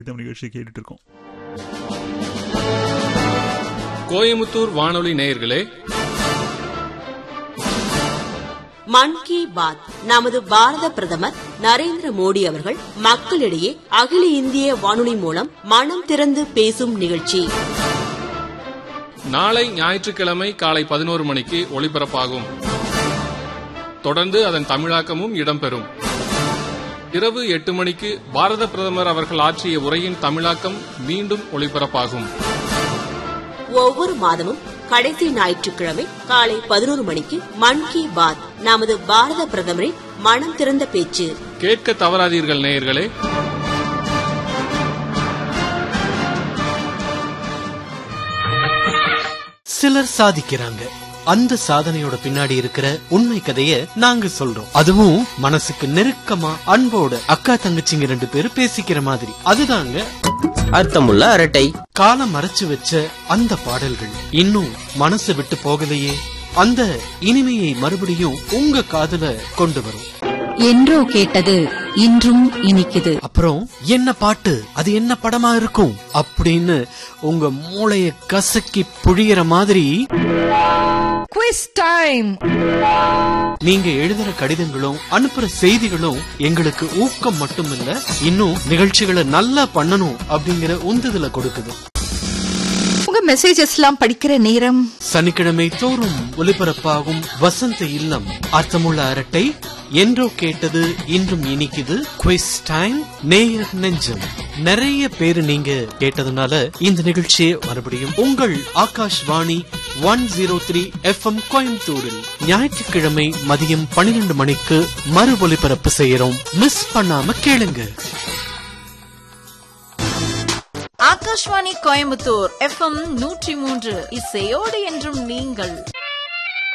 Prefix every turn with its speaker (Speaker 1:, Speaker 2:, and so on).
Speaker 1: நம்ம நிகழ்ச்சியை கேட்டுட்டு இருக்கோம்
Speaker 2: கோயமுத்தூர் வானொலி நேயர்களே
Speaker 3: மன் கி பாத் நமது பாரத பிரதமர் நரேந்திர மோடி அவர்கள் மக்களிடையே அகில இந்திய வானொலி மூலம் மனம் திறந்து பேசும் நிகழ்ச்சி
Speaker 2: நாளை ஞாயிற்றுக்கிழமை காலை பதினோரு மணிக்கு ஒளிபரப்பாகும் தொடர்ந்து அதன் தமிழாக்கமும் இடம்பெறும் இரவு எட்டு மணிக்கு பாரத பிரதமர் அவர்கள் ஆற்றிய உரையின் தமிழாக்கம் மீண்டும் ஒளிபரப்பாகும்
Speaker 3: ஒவ்வொரு மாதமும் கடைசி ஞாயிற்றுக்கிழமை காலை பதினோரு மணிக்கு மன் கி பாத் நமது பாரத பிரதமரின் மனம் திறந்த பேச்சு
Speaker 2: கேட்க தவறாதீர்கள் நேயர்களே
Speaker 4: சிலர் சாதிக்கிறாங்க அந்த சாதனையோட பின்னாடி இருக்கிற உண்மை கதைய நாங்க சொல்றோம் அதுவும் மனசுக்கு நெருக்கமா அன்போட அக்கா தங்கச்சிங்க ரெண்டு பேரும் பேசிக்கிற மாதிரி அதுதாங்க
Speaker 5: அர்த்தமுள்ள அரட்டை
Speaker 4: காலம் மறைச்சு வச்ச அந்த பாடல்கள் இன்னும் மனசு விட்டு போகலையே அந்த இனிமையை மறுபடியும் உங்க காதுல கொண்டு வரும்
Speaker 6: என்றோ கேட்டது இன்றும் இனிக்குது
Speaker 4: அப்புறம் என்ன பாட்டு அது என்ன படமா இருக்கும் அப்படின்னு உங்க மூளைய கசக்கி புழியற மாதிரி
Speaker 6: குவிஸ் டைம்
Speaker 4: நீங்க எழுதுற கடிதங்களும் அனுப்புற செய்திகளும் எங்களுக்கு ஊக்கம் மட்டும் இல்ல இன்னும் நிகழ்ச்சிகளை நல்லா பண்ணணும் அப்படிங்கிற உந்துதலை கொடுக்குது
Speaker 6: உங்க மெசேஜஸ் எல்லாம் படிக்கிற நேரம்
Speaker 4: சனிக்கிழமை தோறும் ஒலிபரப்பாகும் வசந்த இல்லம் அர்த்தமுள்ள அரட்டை என்றோ கேட்டது இன்றும் இனிக்குது குவிஸ் டைம் நேயர் நெஞ்சம் நிறைய பேரு நீங்க கேட்டதுனால இந்த நிகழ்ச்சியை மறுபடியும் உங்கள் Akashvani one zero three FM கோயம்புத்தூரில் ஞாயிற்றுக்கிழமை மதியம் பன்னிரண்டு மணிக்கு மறு ஒலிபரப்பு செய்யறோம் மிஸ் பண்ணாம கேளுங்க
Speaker 7: ஆகாஷ்வாணி கோயம்புத்தூர் எஃப்எம் நூற்றி மூன்று இசையோடு என்றும் நீங்கள்